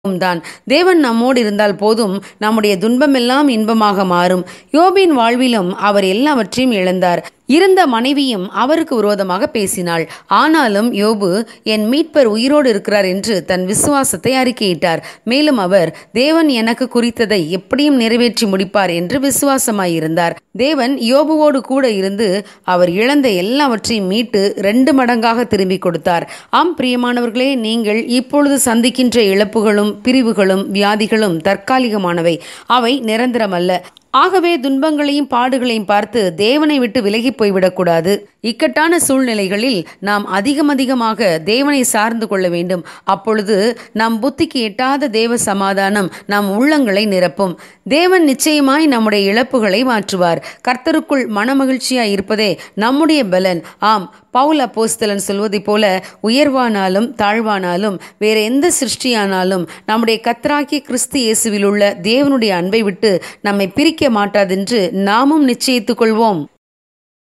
தான் தேவன் நம்மோடு இருந்தால் போதும் நம்முடைய துன்பமெல்லாம் இன்பமாக மாறும் யோபின் வாழ்விலும் அவர் எல்லாவற்றையும் இழந்தார் இருந்த மனைவியும் அவருக்கு விரோதமாக பேசினாள் ஆனாலும் யோபு என் மீட்பர் உயிரோடு இருக்கிறார் என்று தன் விசுவாசத்தை அறிக்கையிட்டார் மேலும் அவர் தேவன் எனக்கு குறித்ததை எப்படியும் நிறைவேற்றி முடிப்பார் என்று விசுவாசமாயிருந்தார் தேவன் யோபுவோடு கூட இருந்து அவர் இழந்த எல்லாவற்றையும் மீட்டு ரெண்டு மடங்காக திரும்பி கொடுத்தார் ஆம் பிரியமானவர்களே நீங்கள் இப்பொழுது சந்திக்கின்ற இழப்புகளும் பிரிவுகளும் வியாதிகளும் தற்காலிகமானவை அவை நிரந்தரமல்ல ஆகவே துன்பங்களையும் பாடுகளையும் பார்த்து தேவனை விட்டு விலகி போய்விடக்கூடாது இக்கட்டான சூழ்நிலைகளில் நாம் அதிகம் அதிகமாக தேவனை சார்ந்து கொள்ள வேண்டும் அப்பொழுது நம் புத்திக்கு எட்டாத தேவ சமாதானம் நம் உள்ளங்களை நிரப்பும் தேவன் நிச்சயமாய் நம்முடைய இழப்புகளை மாற்றுவார் கர்த்தருக்குள் மனமகிழ்ச்சியாய் இருப்பதே நம்முடைய பலன் ஆம் பவுல் அப்போஸ்தலன் சொல்வதைப் போல உயர்வானாலும் தாழ்வானாலும் வேற எந்த சிருஷ்டியானாலும் நம்முடைய கத்தராகிய கிறிஸ்து இயேசுவில் உள்ள தேவனுடைய அன்பை விட்டு நம்மை பிரிக்க மாட்டாதென்று நாமும் நிச்சயித்துக் கொள்வோம்